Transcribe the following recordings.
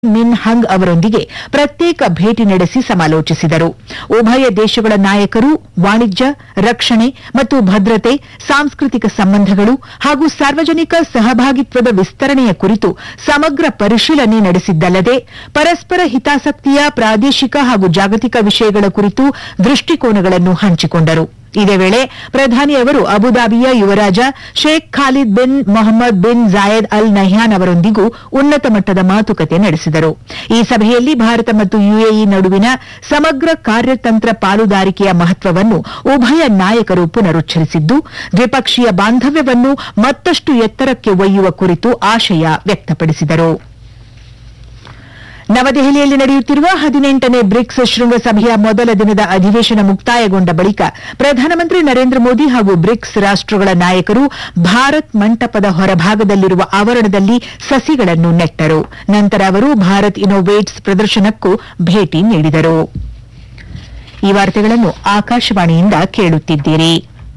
ಮಿನ್ ಹಂಗ್ ಅವರೊಂದಿಗೆ ಪ್ರತ್ಯೇಕ ಭೇಟಿ ನಡೆಸಿ ಸಮಾಲೋಚಿಸಿದರು ಉಭಯ ದೇಶಗಳ ನಾಯಕರು ವಾಣಿಜ್ಯ ರಕ್ಷಣೆ ಮತ್ತು ಭದ್ರತೆ ಸಾಂಸ್ಕೃತಿಕ ಸಂಬಂಧಗಳು ಹಾಗೂ ಸಾರ್ವಜನಿಕ ಸಹಭಾಗಿತ್ವದ ವಿಸ್ತರಣೆಯ ಕುರಿತು ಸಮಗ್ರ ಪರಿಶೀಲನೆ ನಡೆಸಿದ್ದಲ್ಲದೆ ಪರಸ್ಪರ ಹಿತಾಸಕ್ತಿಯ ಪ್ರಾದೇಶಿಕ ಹಾಗೂ ಜಾಗತಿಕ ವಿಷಯಗಳ ಕುರಿತು ದೃಷ್ಟಿಕೋನಗಳನ್ನು ಹಂಚಿಕೊಂಡರು ಇದೇ ವೇಳೆ ಪ್ರಧಾನಿ ಅವರು ಅಬುದಾಬಿಯ ಯುವರಾಜ Sheikh Khalid bin Mohammed bin Zayed Al Nahyan ಅವರೊಂದಿಗೂ ಉನ್ನತ ಮಟ್ಟದ ಮಾತುಕತೆ ನಡೆಸಿದರು ಈ ಸಭೆಯಲ್ಲಿ ಭಾರತ ಮತ್ತು ಯುಎಇ ನಡುವಿನ ಸಮಗ್ರ ಕಾರ್ಯತಂತ್ರ ಪಾಲುದಾರಿಕೆಯ ಮಹತ್ವವನ್ನು ಉಭಯ ನಾಯಕರು ಪುನರುಚ್ಚರಿಸಿದ್ದು ದ್ವಿಪಕ್ಷೀಯ ಬಾಂಧವ್ಯವನ್ನು ಮತ್ತಷ್ಟು ಎತ್ತರಕ್ಕೆ ಒಯ್ಯುವ ಕುರಿತು ಆಶಯ ವ್ಯಕ್ತಪಡಿಸಿದರು ನವದೆಹಲಿಯಲ್ಲಿ ನಡೆಯುತ್ತಿರುವ ಹದಿನೆಂಟನೇ ಬ್ರಿಕ್ಸ್ ಶೃಂಗಸಭೆಯ ಮೊದಲ ದಿನದ ಅಧಿವೇಶನ ಮುಕ್ತಾಯಗೊಂಡ ಬಳಿಕ ಪ್ರಧಾನಮಂತ್ರಿ ನರೇಂದ್ರ ಮೋದಿ ಹಾಗೂ ಬ್ರಿಕ್ಸ್ ರಾಷ್ಟಗಳ ನಾಯಕರು ಭಾರತ್ ಮಂಟಪದ ಹೊರಭಾಗದಲ್ಲಿರುವ ಆವರಣದಲ್ಲಿ ಸಸಿಗಳನ್ನು ನೆಟ್ಟರು ನಂತರ ಅವರು ಭಾರತ್ ಇನೋವೇಟ್ಸ್ ಪ್ರದರ್ಶನಕ್ಕೂ ಭೇಟಿ ನೀಡಿದರು ಈ ವಾರ್ತೆಗಳನ್ನು ಆಕಾಶವಾಣಿಯಿಂದ ಕೇಳುತ್ತಿದ್ದೀರಿ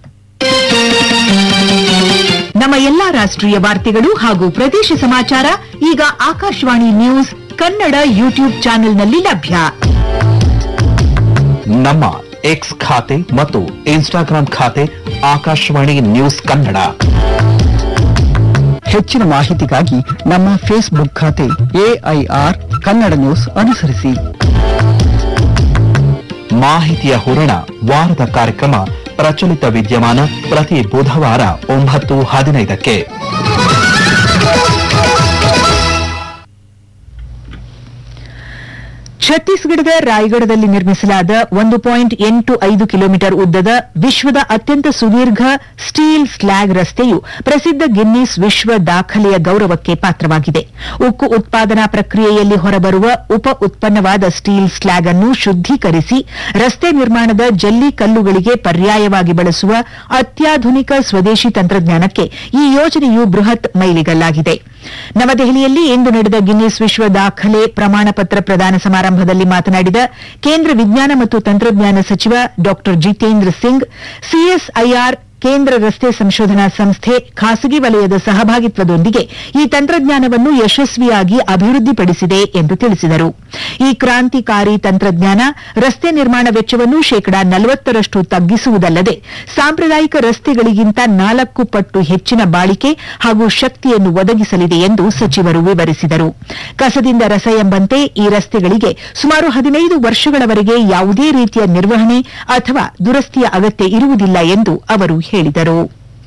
ನಮ್ಮ ಎಲ್ಲಾ ರಾಷ್ಟ್ರೀಯ ವಾರ್ತೆಗಳು ಹಾಗೂ ಪ್ರದೇಶ ಸಮಾಚಾರ ಈಗ ಆಕಾಶವಾಣಿ ನ್ಯೂಸ್ ಕನ್ನಡ ಯೂಟ್ಯೂಬ್ ಚಾನೆಲ್ನಲ್ಲಿ ಲಭ್ಯ ನಮ್ಮ ಎಕ್ಸ್ ಖಾತೆ ಮತ್ತು ಇನ್ಸ್ಟಾಗ್ರಾಂ ಖಾತೆ ಆಕಾಶವಾಣಿ ನ್ಯೂಸ್ ಕನ್ನಡ ಹೆಚ್ಚಿನ ಮಾಹಿತಿಗಾಗಿ ನಮ್ಮ ಫೇಸ್ಬುಕ್ ಖಾತೆ ಎಐಆರ್ ಕನ್ನಡ ನ್ಯೂಸ್ ಅನುಸರಿಸಿ ಮಾಹಿತಿಯ ಹೂರಣ ವಾರದ ಕಾರ್ಯಕ್ರಮ ಪ್ರಚಲಿತ ವಿದ್ಯಮಾನ ಪ್ರತಿ ಬುಧವಾರ ಒಂಬತ್ತು ಹದಿನೈದಕ್ಕೆ ಛತ್ತೀಸ್ಗಢದ ರಾಯಗಢದಲ್ಲಿ ನಿರ್ಮಿಸಲಾದ ಒಂದು ಪಾಯಿಂಟ್ ಎಂಟು ಐದು ಕಿಲೋಮೀಟರ್ ಉದ್ದದ ವಿಶ್ವದ ಅತ್ಯಂತ ಸುದೀರ್ಘ ಸ್ಟೀಲ್ ಸ್ಲ್ಯಾಗ್ ರಸ್ತೆಯು ಪ್ರಸಿದ್ಧ ಗಿನ್ನಿಸ್ ವಿಶ್ವ ದಾಖಲೆಯ ಗೌರವಕ್ಕೆ ಪಾತ್ರವಾಗಿದೆ ಉಕ್ಕು ಉತ್ಪಾದನಾ ಪ್ರಕ್ರಿಯೆಯಲ್ಲಿ ಹೊರಬರುವ ಉಪ ಉತ್ಪನ್ನವಾದ ಸ್ಟೀಲ್ ಸ್ಲ್ಯಾಗ್ ಅನ್ನು ಶುದ್ದೀಕರಿಸಿ ರಸ್ತೆ ನಿರ್ಮಾಣದ ಜಲ್ಲಿ ಕಲ್ಲುಗಳಿಗೆ ಪರ್ಯಾಯವಾಗಿ ಬಳಸುವ ಅತ್ಯಾಧುನಿಕ ಸ್ವದೇಶಿ ತಂತ್ರಜ್ಞಾನಕ್ಕೆ ಈ ಯೋಜನೆಯು ಬೃಹತ್ ಮೈಲಿಗಲ್ಲಾಗಿದೆ ನವದೆಹಲಿಯಲ್ಲಿ ಇಂದು ನಡೆದ ಗಿನ್ನಿಸ್ ವಿಶ್ವ ದಾಖಲೆ ಪ್ರಮಾಣ ಪತ್ರ ಪ್ರದಾನ ಸಮಾರಂಭದಲ್ಲಿ ಮಾತನಾಡಿದ ಕೇಂದ್ರ ವಿಜ್ಞಾನ ಮತ್ತು ತಂತ್ರಜ್ಞಾನ ಸಚಿವ ಡಾ ಜಿತೇಂದ್ರ ಸಿಂಗ್ ಸಿಎಸ್ಐಆರ್ ಕೇಂದ್ರ ರಸ್ತೆ ಸಂಶೋಧನಾ ಸಂಸ್ಥೆ ಖಾಸಗಿ ವಲಯದ ಸಹಭಾಗಿತ್ವದೊಂದಿಗೆ ಈ ತಂತ್ರಜ್ಞಾನವನ್ನು ಯಶಸ್ವಿಯಾಗಿ ಅಭಿವೃದ್ಧಿಪಡಿಸಿದೆ ಎಂದು ತಿಳಿಸಿದರು ಈ ಕ್ರಾಂತಿಕಾರಿ ತಂತ್ರಜ್ಞಾನ ರಸ್ತೆ ನಿರ್ಮಾಣ ವೆಚ್ಚವನ್ನು ಶೇಕಡಾ ನಲವತ್ತರಷ್ಟು ತಗ್ಗಿಸುವುದಲ್ಲದೆ ಸಾಂಪ್ರದಾಯಿಕ ರಸ್ತೆಗಳಿಗಿಂತ ನಾಲ್ಕು ಪಟ್ಟು ಹೆಚ್ಚಿನ ಬಾಳಿಕೆ ಹಾಗೂ ಶಕ್ತಿಯನ್ನು ಒದಗಿಸಲಿದೆ ಎಂದು ಸಚಿವರು ವಿವರಿಸಿದರು ಕಸದಿಂದ ರಸ ಎಂಬಂತೆ ಈ ರಸ್ತೆಗಳಿಗೆ ಸುಮಾರು ಹದಿನೈದು ವರ್ಷಗಳವರೆಗೆ ಯಾವುದೇ ರೀತಿಯ ನಿರ್ವಹಣೆ ಅಥವಾ ದುರಸ್ತಿಯ ಅಗತ್ಯ ಇರುವುದಿಲ್ಲ ಎಂದು ಅವರು ಹೇಳಿದರು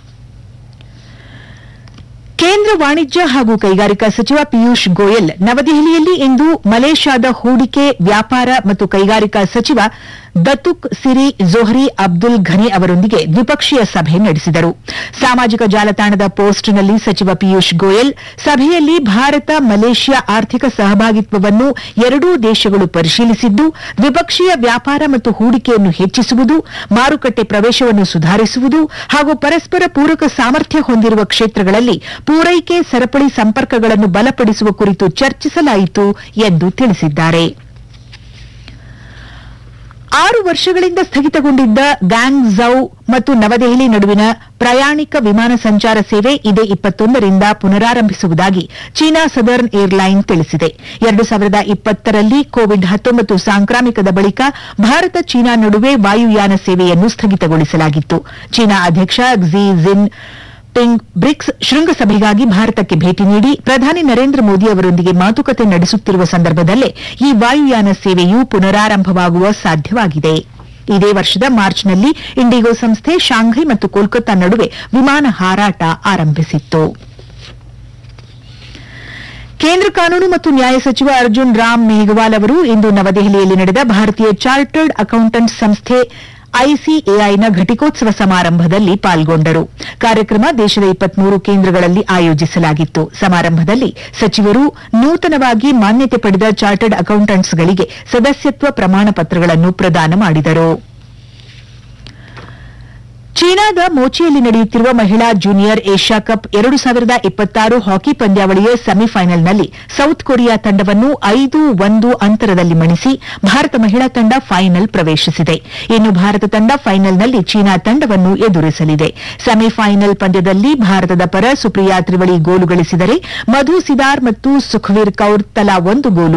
ಕೇಂದ್ರ ವಾಣಿಜ್ಯ ಹಾಗೂ ಕೈಗಾರಿಕಾ ಸಚಿವ ಪಿಯೂಷ್ ಗೋಯಲ್ ನವದೆಹಲಿಯಲ್ಲಿ ಇಂದು ಮಲೇಷ್ಯಾದ ಹೂಡಿಕೆ ವ್ಯಾಪಾರ ಮತ್ತು ಕೈಗಾರಿಕಾ ಸಚಿವ ದತುಕ್ ಸಿರಿ ಜೊಹ್ರಿ ಅಬ್ದುಲ್ ಘನಿ ಅವರೊಂದಿಗೆ ದ್ವಿಪಕ್ಷೀಯ ಸಭೆ ನಡೆಸಿದರು ಸಾಮಾಜಿಕ ಜಾಲತಾಣದ ಪೋಸ್ಟ್ನಲ್ಲಿ ಸಚಿವ ಪಿಯೂಷ್ ಗೋಯಲ್ ಸಭೆಯಲ್ಲಿ ಭಾರತ ಮಲೇಷ್ಯಾ ಆರ್ಥಿಕ ಸಹಭಾಗಿತ್ವವನ್ನು ಎರಡೂ ದೇಶಗಳು ಪರಿಶೀಲಿಸಿದ್ದು ದ್ವಿಪಕ್ಷೀಯ ವ್ಯಾಪಾರ ಮತ್ತು ಹೂಡಿಕೆಯನ್ನು ಹೆಚ್ಚಿಸುವುದು ಮಾರುಕಟ್ಟೆ ಪ್ರವೇಶವನ್ನು ಸುಧಾರಿಸುವುದು ಹಾಗೂ ಪರಸ್ಪರ ಪೂರಕ ಸಾಮರ್ಥ್ಯ ಹೊಂದಿರುವ ಕ್ಷೇತ್ರಗಳಲ್ಲಿ ಪೂರೈಕೆ ಸರಪಳಿ ಸಂಪರ್ಕಗಳನ್ನು ಬಲಪಡಿಸುವ ಕುರಿತು ಚರ್ಚಿಸಲಾಯಿತು ಎಂದು ತಿಳಿಸಿದ್ದಾರೆ ಆರು ವರ್ಷಗಳಿಂದ ಸ್ಥಗಿತಗೊಂಡಿದ್ದ ಗ್ಯಾಂಗ್ ಝೌ ಮತ್ತು ನವದೆಹಲಿ ನಡುವಿನ ಪ್ರಯಾಣಿಕ ವಿಮಾನ ಸಂಚಾರ ಸೇವೆ ಇದೇ ಇಪ್ಪತ್ತೊಂದರಿಂದ ಪುನರಾರಂಭಿಸುವುದಾಗಿ ಚೀನಾ ಸದರ್ನ್ ಏರ್ಲೈನ್ ತಿಳಿಸಿದೆ ಎರಡು ಸಾವಿರದ ಇಪ್ಪತ್ತರಲ್ಲಿ ಕೋವಿಡ್ ಹತ್ತೊಂಬತ್ತು ಸಾಂಕ್ರಾಮಿಕದ ಬಳಿಕ ಭಾರತ ಚೀನಾ ನಡುವೆ ವಾಯುಯಾನ ಸೇವೆಯನ್ನು ಸ್ಥಗಿತಗೊಳಿಸಲಾಗಿತ್ತು ಚೀನಾ ಅಧ್ಯಕ್ಷ ಕ್ಸಿ ಜಿನ್ ಪಿಂಗ್ ಬ್ರಿಕ್ಸ್ ಶೃಂಗಸಭೆಗಾಗಿ ಭಾರತಕ್ಕೆ ಭೇಟಿ ನೀಡಿ ಪ್ರಧಾನಿ ನರೇಂದ್ರ ಮೋದಿ ಅವರೊಂದಿಗೆ ಮಾತುಕತೆ ನಡೆಸುತ್ತಿರುವ ಸಂದರ್ಭದಲ್ಲೇ ಈ ವಾಯುಯಾನ ಸೇವೆಯು ಪುನರಾರಂಭವಾಗುವ ಸಾಧ್ಯವಾಗಿದೆ ಇದೇ ವರ್ಷದ ಮಾರ್ಚ್ನಲ್ಲಿ ಇಂಡಿಗೋ ಸಂಸ್ಥೆ ಶಾಂಘೈ ಮತ್ತು ಕೋಲ್ಕತ್ತಾ ನಡುವೆ ವಿಮಾನ ಹಾರಾಟ ಆರಂಭಿಸಿತ್ತು ಕೇಂದ್ರ ಕಾನೂನು ಮತ್ತು ನ್ಯಾಯ ಸಚಿವ ಅರ್ಜುನ್ ರಾಮ್ ಮೇಘವಾಲ್ ಅವರು ಇಂದು ನವದೆಹಲಿಯಲ್ಲಿ ನಡೆದ ಭಾರತೀಯ ಚಾರ್ಟರ್ಡ್ ಅಕೌಂಟೆಂಟ್ಸ್ ಸಂಸ್ಥೆ ಐಸಿಎಐನ ಘಟಿಕೋತ್ಸವ ಸಮಾರಂಭದಲ್ಲಿ ಪಾಲ್ಗೊಂಡರು ಕಾರ್ಯಕ್ರಮ ದೇಶದ ಇಪ್ಪತ್ಮೂರು ಕೇಂದ್ರಗಳಲ್ಲಿ ಆಯೋಜಿಸಲಾಗಿತ್ತು ಸಮಾರಂಭದಲ್ಲಿ ಸಚಿವರು ನೂತನವಾಗಿ ಮಾನ್ಯತೆ ಪಡೆದ ಚಾರ್ಟರ್ಡ್ ಅಕೌಂಟೆಂಟ್ಸ್ಗಳಿಗೆ ಸದಸ್ಯತ್ವ ಪ್ರಮಾಣ ಪತ್ರಗಳನ್ನು ಪ್ರದಾನ ಮಾಡಿದರು ಚೀನಾದ ಮೋಚಿಯಲ್ಲಿ ನಡೆಯುತ್ತಿರುವ ಮಹಿಳಾ ಜೂನಿಯರ್ ಏಷ್ಯಾ ಕಪ್ ಎರಡು ಸಾವಿರದ ಇಪ್ಪತ್ತಾರು ಹಾಕಿ ಪಂದ್ಯಾವಳಿಯ ಸೆಮಿಫೈನಲ್ನಲ್ಲಿ ಸೌತ್ ಕೊರಿಯಾ ತಂಡವನ್ನು ಐದು ಒಂದು ಅಂತರದಲ್ಲಿ ಮಣಿಸಿ ಭಾರತ ಮಹಿಳಾ ತಂಡ ಫೈನಲ್ ಪ್ರವೇಶಿಸಿದೆ ಇನ್ನು ಭಾರತ ತಂಡ ಫೈನಲ್ನಲ್ಲಿ ಚೀನಾ ತಂಡವನ್ನು ಎದುರಿಸಲಿದೆ ಸೆಮಿಫೈನಲ್ ಪಂದ್ಯದಲ್ಲಿ ಭಾರತದ ಪರ ಸುಪ್ರಿಯಾ ತ್ರಿವಳಿ ಗೋಲು ಗಳಿಸಿದರೆ ಮಧು ಸಿದಾರ್ ಮತ್ತು ಸುಖವೀರ್ ಕೌರ್ ತಲಾ ಒಂದು ಗೋಲು